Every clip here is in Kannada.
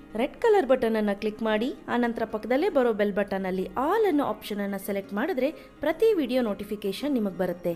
ರೆಡ್ ಕಲರ್ ಬಟನನ್ನು ಕ್ಲಿಕ್ ಮಾಡಿ ಆನಂತರ ಪಕ್ಕದಲ್ಲೇ ಬರೋ ಬೆಲ್ ಬಟನಲ್ಲಿ ಆಲ್ ಅನ್ನೋ ಆಪ್ಷನನ್ನು ಸೆಲೆಕ್ಟ್ ಮಾಡಿದ್ರೆ ಪ್ರತಿ ವಿಡಿಯೋ ನೋಟಿಫಿಕೇಷನ್ ನಿಮಗೆ ಬರುತ್ತೆ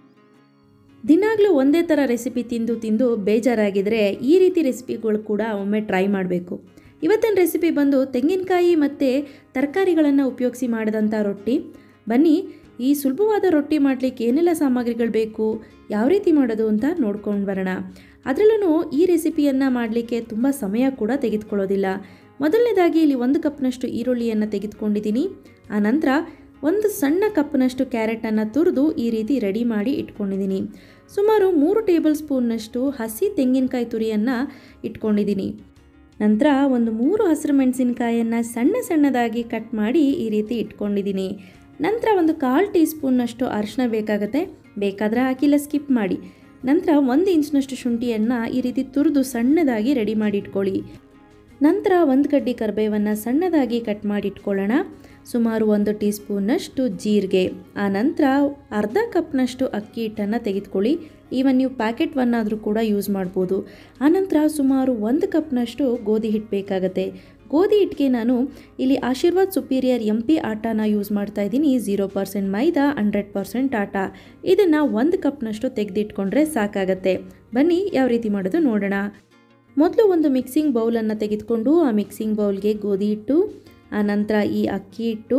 ದಿನಾಗಲೂ ಒಂದೇ ಥರ ರೆಸಿಪಿ ತಿಂದು ತಿಂದು ಬೇಜಾರಾಗಿದ್ದರೆ ಈ ರೀತಿ ರೆಸಿಪಿಗಳು ಕೂಡ ಒಮ್ಮೆ ಟ್ರೈ ಮಾಡಬೇಕು ಇವತ್ತಿನ ರೆಸಿಪಿ ಬಂದು ತೆಂಗಿನಕಾಯಿ ಮತ್ತು ತರಕಾರಿಗಳನ್ನು ಉಪಯೋಗಿಸಿ ಮಾಡಿದಂಥ ರೊಟ್ಟಿ ಬನ್ನಿ ಈ ಸುಲಭವಾದ ರೊಟ್ಟಿ ಮಾಡಲಿಕ್ಕೆ ಏನೆಲ್ಲ ಸಾಮಗ್ರಿಗಳು ಬೇಕು ಯಾವ ರೀತಿ ಮಾಡೋದು ಅಂತ ನೋಡ್ಕೊಂಡು ಬರೋಣ ಅದರಲ್ಲೂ ಈ ರೆಸಿಪಿಯನ್ನು ಮಾಡಲಿಕ್ಕೆ ತುಂಬ ಸಮಯ ಕೂಡ ತೆಗೆದುಕೊಳ್ಳೋದಿಲ್ಲ ಮೊದಲನೇದಾಗಿ ಇಲ್ಲಿ ಒಂದು ಕಪ್ನಷ್ಟು ಈರುಳ್ಳಿಯನ್ನು ತೆಗೆದುಕೊಂಡಿದ್ದೀನಿ ಆನಂತರ ಒಂದು ಸಣ್ಣ ಕಪ್ನಷ್ಟು ಕ್ಯಾರೆಟನ್ನು ತುರಿದು ಈ ರೀತಿ ರೆಡಿ ಮಾಡಿ ಇಟ್ಕೊಂಡಿದ್ದೀನಿ ಸುಮಾರು ಮೂರು ಟೇಬಲ್ ಸ್ಪೂನ್ನಷ್ಟು ಹಸಿ ತೆಂಗಿನಕಾಯಿ ತುರಿಯನ್ನು ಇಟ್ಕೊಂಡಿದ್ದೀನಿ ನಂತರ ಒಂದು ಮೂರು ಹಸಿರು ಮೆಣಸಿನಕಾಯನ್ನು ಸಣ್ಣ ಸಣ್ಣದಾಗಿ ಕಟ್ ಮಾಡಿ ಈ ರೀತಿ ಇಟ್ಕೊಂಡಿದ್ದೀನಿ ನಂತರ ಒಂದು ಕಾಲು ಟೀ ಸ್ಪೂನ್ನಷ್ಟು ಅರಿಶಿನ ಬೇಕಾಗುತ್ತೆ ಬೇಕಾದರೆ ಹಾಕಿಲ್ಲ ಸ್ಕಿಪ್ ಮಾಡಿ ನಂತರ ಒಂದು ಇಂಚ್ನಷ್ಟು ಶುಂಠಿಯನ್ನು ಈ ರೀತಿ ತುರಿದು ಸಣ್ಣದಾಗಿ ರೆಡಿ ಮಾಡಿ ಇಟ್ಕೊಳ್ಳಿ ನಂತರ ಒಂದು ಕಡ್ಡಿ ಕರಿಬೇವನ್ನು ಸಣ್ಣದಾಗಿ ಕಟ್ ಮಾಡಿ ಇಟ್ಕೊಳ್ಳೋಣ ಸುಮಾರು ಒಂದು ಟೀ ಸ್ಪೂನ್ನಷ್ಟು ಜೀರಿಗೆ ಆ ನಂತರ ಅರ್ಧ ಕಪ್ನಷ್ಟು ಅಕ್ಕಿ ಹಿಟ್ಟನ್ನು ತೆಗೆದುಕೊಳ್ಳಿ ಈವನ್ ನೀವು ಪ್ಯಾಕೆಟ್ ಒನ್ನಾದರೂ ಕೂಡ ಯೂಸ್ ಮಾಡ್ಬೋದು ಆನಂತರ ಸುಮಾರು ಒಂದು ಕಪ್ನಷ್ಟು ಗೋಧಿ ಹಿಟ್ಟು ಬೇಕಾಗುತ್ತೆ ಗೋಧಿ ಹಿಟ್ಟಿಗೆ ನಾನು ಇಲ್ಲಿ ಆಶೀರ್ವಾದ್ ಸುಪೀರಿಯರ್ ಎಂ ಪಿ ಆಟಾನ ಯೂಸ್ ಮಾಡ್ತಾ ಇದ್ದೀನಿ zero percent maida hundred percent atta ಇದನ್ನು ಒಂದು ಕಪ್ನಷ್ಟು ತೆಗೆದಿಟ್ಕೊಂಡ್ರೆ ಸಾಕಾಗತ್ತೆ ಬನ್ನಿ ಯಾವ ರೀತಿ ಮಾಡೋದು ನೋಡೋಣ ಮೊದಲು ಒಂದು ಮಿಕ್ಸಿಂಗ್ ಬೌಲನ್ನು ತೆಗೆದುಕೊಂಡು ಆ ಮಿಕ್ಸಿಂಗ್ ಬೌಲ್ಗೆ ಗೋಧಿ ಹಿಟ್ಟು ಆ ನಂತರ ಈ ಅಕ್ಕಿ ಹಿಟ್ಟು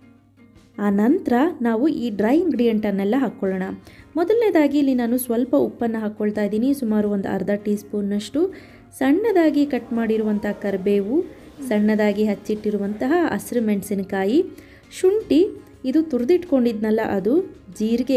ಆ ನಂತರ ನಾವು ಈ ಡ್ರೈ ಇಂಗ್ರೀಡಿಯೆಂಟನ್ನೆಲ್ಲ ಹಾಕ್ಕೊಳ್ಳೋಣ ಮೊದಲನೇದಾಗಿ ಇಲ್ಲಿ ನಾನು ಸ್ವಲ್ಪ ಉಪ್ಪನ್ನು ಹಾಕ್ಕೊಳ್ತಾ ಇದ್ದೀನಿ ಸುಮಾರು ಒಂದು ಅರ್ಧ ಟೀ ಸ್ಪೂನ್ನಷ್ಟು ಸಣ್ಣದಾಗಿ ಕಟ್ ಮಾಡಿರುವಂಥ ಕರಿಬೇವು ಸಣ್ಣದಾಗಿ ಹಚ್ಚಿಟ್ಟಿರುವಂತಹ ಹಸಿರು ಮೆಣಸಿನಕಾಯಿ ಶುಂಠಿ ಇದು ತುರಿದಿಟ್ಕೊಂಡಿದ್ನಲ್ಲ ಅದು ಜೀರಿಗೆ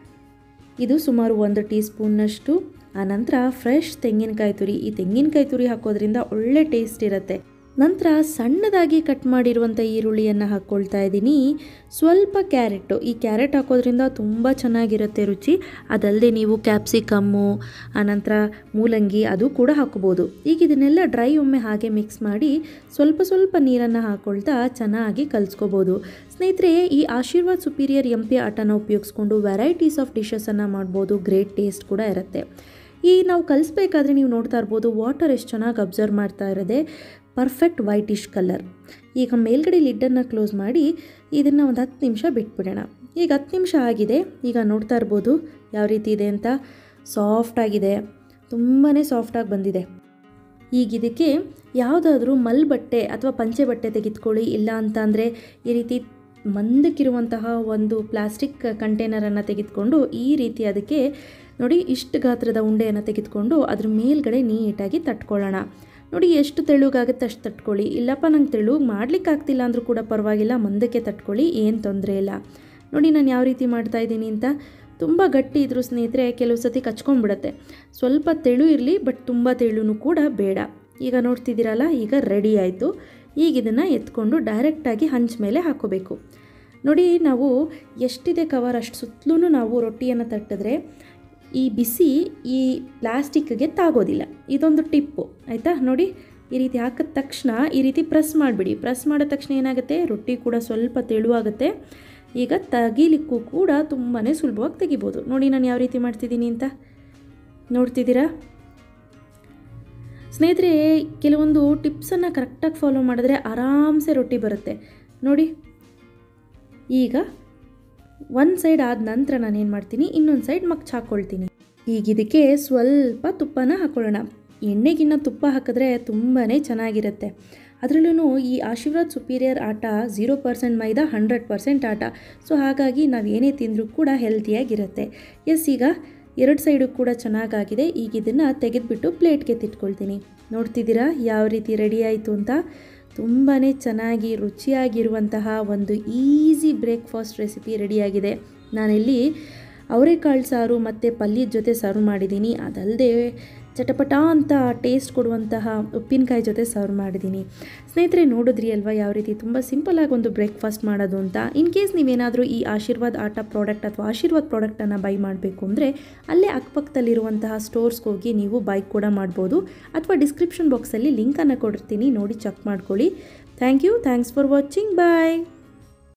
ಇದು ಸುಮಾರು ಒಂದು ಟೀ ಸ್ಪೂನ್ನಷ್ಟು ಆನಂತರ ಫ್ರೆಶ್ ತೆಂಗಿನಕಾಯಿ ತುರಿ ಈ ತೆಂಗಿನಕಾಯಿ ತುರಿ ಹಾಕೋದ್ರಿಂದ ಒಳ್ಳೆ ಟೇಸ್ಟ್ ಇರುತ್ತೆ ನಂತರ ಸಣ್ಣದಾಗಿ ಕಟ್ ಮಾಡಿರುವಂಥ ಈರುಳ್ಳಿಯನ್ನು ಹಾಕ್ಕೊಳ್ತಾ ಇದ್ದೀನಿ ಸ್ವಲ್ಪ ಕ್ಯಾರೆಟು ಈ ಕ್ಯಾರೆಟ್ ಹಾಕೋದ್ರಿಂದ ತುಂಬ ಚೆನ್ನಾಗಿರುತ್ತೆ ರುಚಿ ಅದಲ್ಲದೆ ನೀವು ಕ್ಯಾಪ್ಸಿಕಮ್ಮು ಆನಂತರ ಮೂಲಂಗಿ ಅದು ಕೂಡ ಹಾಕೋಬೋದು ಈಗ ಇದನ್ನೆಲ್ಲ ಡ್ರೈ ಒಮ್ಮೆ ಹಾಗೆ ಮಿಕ್ಸ್ ಮಾಡಿ ಸ್ವಲ್ಪ ಸ್ವಲ್ಪ ನೀರನ್ನು ಹಾಕ್ಕೊಳ್ತಾ ಚೆನ್ನಾಗಿ ಕಲಿಸ್ಕೋಬೋದು ಸ್ನೇಹಿತರೆ ಈ ಆಶೀರ್ವಾದ್ ಸುಪೀರಿಯರ್ ಎಂ ಪಿ ಆಟನ ಉಪಯೋಗಿಸ್ಕೊಂಡು ವೆರೈಟೀಸ್ ಆಫ್ ಡಿಶಸನ್ನು ಮಾಡ್ಬೋದು ಗ್ರೇಟ್ ಟೇಸ್ಟ್ ಕೂಡ ಇರುತ್ತೆ ಈ ನಾವು ಕಲಿಸ್ಬೇಕಾದ್ರೆ ನೀವು ನೋಡ್ತಾ ಇರ್ಬೋದು ವಾಟರ್ ಎಷ್ಟು ಚೆನ್ನಾಗಿ ಅಬ್ಸರ್ವ್ ಮಾಡ್ತಾ ಇರೋದೆ ಪರ್ಫೆಕ್ಟ್ ವೈಟಿಶ್ ಕಲರ್ ಈಗ ಮೇಲ್ಗಡೆ ಲಿಡ್ಡನ್ನು ಕ್ಲೋಸ್ ಮಾಡಿ ಇದನ್ನು ಒಂದು ಹತ್ತು ನಿಮಿಷ ಬಿಟ್ಬಿಡೋಣ ಈಗ ಹತ್ತು ನಿಮಿಷ ಆಗಿದೆ ಈಗ ನೋಡ್ತಾ ಇರ್ಬೋದು ಯಾವ ರೀತಿ ಇದೆ ಅಂತ ಸಾಫ್ಟಾಗಿದೆ ತುಂಬಾ ಸಾಫ್ಟಾಗಿ ಬಂದಿದೆ ಈಗ ಇದಕ್ಕೆ ಯಾವುದಾದ್ರೂ ಮಲ್ ಬಟ್ಟೆ ಅಥವಾ ಪಂಚೆ ಬಟ್ಟೆ ತೆಗೆದುಕೊಳ್ಳಿ ಇಲ್ಲ ಅಂತ ಅಂದರೆ ಈ ರೀತಿ ಮಂದಕ್ಕಿರುವಂತಹ ಒಂದು ಪ್ಲಾಸ್ಟಿಕ್ ಕಂಟೈನರನ್ನು ತೆಗೆದುಕೊಂಡು ಈ ರೀತಿ ಅದಕ್ಕೆ ನೋಡಿ ಇಷ್ಟು ಗಾತ್ರದ ಉಂಡೆಯನ್ನು ತೆಗೆದುಕೊಂಡು ಅದ್ರ ಮೇಲ್ಗಡೆ ನೀಟಾಗಿ ತಟ್ಕೊಳ್ಳೋಣ ನೋಡಿ ಎಷ್ಟು ತೆಳುಗಾಗುತ್ತೆ ಅಷ್ಟು ತಟ್ಕೊಳ್ಳಿ ಇಲ್ಲಪ್ಪ ನಂಗೆ ತೆಳುಗೆ ಮಾಡ್ಲಿಕ್ಕೆ ಆಗ್ತಿಲ್ಲ ಅಂದರೂ ಕೂಡ ಪರವಾಗಿಲ್ಲ ಮಂದಕ್ಕೆ ತಟ್ಕೊಳ್ಳಿ ಏನು ತೊಂದರೆ ಇಲ್ಲ ನೋಡಿ ನಾನು ಯಾವ ರೀತಿ ಮಾಡ್ತಾ ಇದ್ದೀನಿ ಅಂತ ತುಂಬ ಗಟ್ಟಿ ಇದ್ರೂ ಸ್ನೇಹಿತರೆ ಕೆಲವು ಸತಿ ಕಚ್ಕೊಂಡ್ಬಿಡುತ್ತೆ ಸ್ವಲ್ಪ ತೆಳು ಇರಲಿ ಬಟ್ ತುಂಬ ತೆಳುನೂ ಕೂಡ ಬೇಡ ಈಗ ನೋಡ್ತಿದ್ದೀರಲ್ಲ ಈಗ ರೆಡಿ ಆಯಿತು ಈಗ ಇದನ್ನು ಎತ್ಕೊಂಡು ಡೈರೆಕ್ಟಾಗಿ ಹಂಚ ಮೇಲೆ ಹಾಕೋಬೇಕು ನೋಡಿ ನಾವು ಎಷ್ಟಿದೆ ಕವರ್ ಅಷ್ಟು ಸುತ್ತಲೂ ನಾವು ರೊಟ್ಟಿಯನ್ನು ತಟ್ಟಿದ್ರೆ ಈ ಬಿಸಿ ಈ ಪ್ಲಾಸ್ಟಿಕ್ಗೆ ತಾಗೋದಿಲ್ಲ ಇದೊಂದು ಟಿಪ್ಪು ಆಯಿತಾ ನೋಡಿ ಈ ರೀತಿ ಹಾಕಿದ ತಕ್ಷಣ ಈ ರೀತಿ ಪ್ರೆಸ್ ಮಾಡಿಬಿಡಿ ಪ್ರೆಸ್ ಮಾಡಿದ ತಕ್ಷಣ ಏನಾಗುತ್ತೆ ರೊಟ್ಟಿ ಕೂಡ ಸ್ವಲ್ಪ ತೆಳುವಾಗುತ್ತೆ ಈಗ ತೆಗಿಲಿಕ್ಕೂ ಕೂಡ ತುಂಬಾ ಸುಲಭವಾಗಿ ತೆಗಿಬೋದು ನೋಡಿ ನಾನು ಯಾವ ರೀತಿ ಮಾಡ್ತಿದ್ದೀನಿ ಅಂತ ನೋಡ್ತಿದ್ದೀರಾ ಸ್ನೇಹಿತರೆ ಕೆಲವೊಂದು ಟಿಪ್ಸನ್ನು ಕರೆಕ್ಟಾಗಿ ಫಾಲೋ ಮಾಡಿದ್ರೆ ಆರಾಮ್ಸೆ ರೊಟ್ಟಿ ಬರುತ್ತೆ ನೋಡಿ ಈಗ ಒಂದು ಸೈಡ್ ಆದ ನಂತರ ನಾನು ಏನು ಮಾಡ್ತೀನಿ ಇನ್ನೊಂದು ಸೈಡ್ ಮಗ್ಚ್ ಹಾಕ್ಕೊಳ್ತೀನಿ ಈಗ ಇದಕ್ಕೆ ಸ್ವಲ್ಪ ತುಪ್ಪನ ಹಾಕ್ಕೊಳ್ಳೋಣ ಎಣ್ಣೆಗಿನ್ನ ತುಪ್ಪ ಹಾಕಿದ್ರೆ ತುಂಬಾ ಚೆನ್ನಾಗಿರುತ್ತೆ ಅದರಲ್ಲೂ ಈ Aashirvaad superior atta zero percent maida hundred percent atta so ಹಾಗಾಗಿ ನಾವು ಏನೇ ತಿಂದರೂ ಕೂಡ ಹೆಲ್ತಿಯಾಗಿರುತ್ತೆ ಎಸ್ ಈಗ ಎರಡು ಸೈಡು ಕೂಡ ಚೆನ್ನಾಗಾಗಿದೆ ಈಗ ಇದನ್ನು ತೆಗೆದುಬಿಟ್ಟು ಪ್ಲೇಟ್ಗೆ ತಿಟ್ಕೊಳ್ತೀನಿ ನೋಡ್ತಿದ್ದೀರಾ ಯಾವ ರೀತಿ ರೆಡಿ ಆಯಿತು ಅಂತ ತುಂಬಾ ಚೆನ್ನಾಗಿ ರುಚಿಯಾಗಿರುವಂತಹ ಒಂದು ಈಸಿ ಬ್ರೇಕ್ಫಾಸ್ಟ್ ರೆಸಿಪಿ ರೆಡಿಯಾಗಿದೆ ನಾನಿಲ್ಲಿ ಅವರೆಕಾಳು ಸಾರು ಮತ್ತು ಪಲ್ಯದ ಜೊತೆ ಸರ್ವ್ ಮಾಡಿದ್ದೀನಿ ಅದಲ್ಲದೆ ಚಟಪಟ ಅಂತ ಟೇಸ್ಟ್ ಕೊಡುವಂತಹ ಉಪ್ಪಿನಕಾಯಿ ಜೊತೆ ಸರ್ವ್ ಮಾಡಿದ್ದೀನಿ ಸ್ನೇಹಿತರೆ ನೋಡಿದ್ರಿ ಅಲ್ವಾ ಯಾವ ರೀತಿ ತುಂಬ ಸಿಂಪಲಾಗಿ ಒಂದು ಬ್ರೇಕ್ಫಾಸ್ಟ್ ಮಾಡೋದು ಅಂತ ಇನ್ ಕೇಸ್ ನೀವೇನಾದರೂ ಈ ಆಶೀರ್ವಾದ್ ಆಟ ಪ್ರಾಡಕ್ಟ್ ಅಥವಾ ಆಶೀರ್ವಾದ್ ಪ್ರಾಡಕ್ಟನ್ನು ಬೈ ಮಾಡಬೇಕು ಅಂದರೆ ಅಲ್ಲೇ ಅಕ್ಕಪಕ್ಕದಲ್ಲಿರುವಂತಹ ಸ್ಟೋರ್ಸ್ಗೆ ಹೋಗಿ ನೀವು ಬೈ ಕೂಡ ಮಾಡ್ಬೋದು ಅಥವಾ ಡಿಸ್ಕ್ರಿಪ್ಷನ್ ಬಾಕ್ಸಲ್ಲಿ ಲಿಂಕನ್ನು ಕೊಡಿರ್ತೀನಿ ನೋಡಿ ಚೆಕ್ ಮಾಡ್ಕೊಳ್ಳಿ thank you thanks for watching bye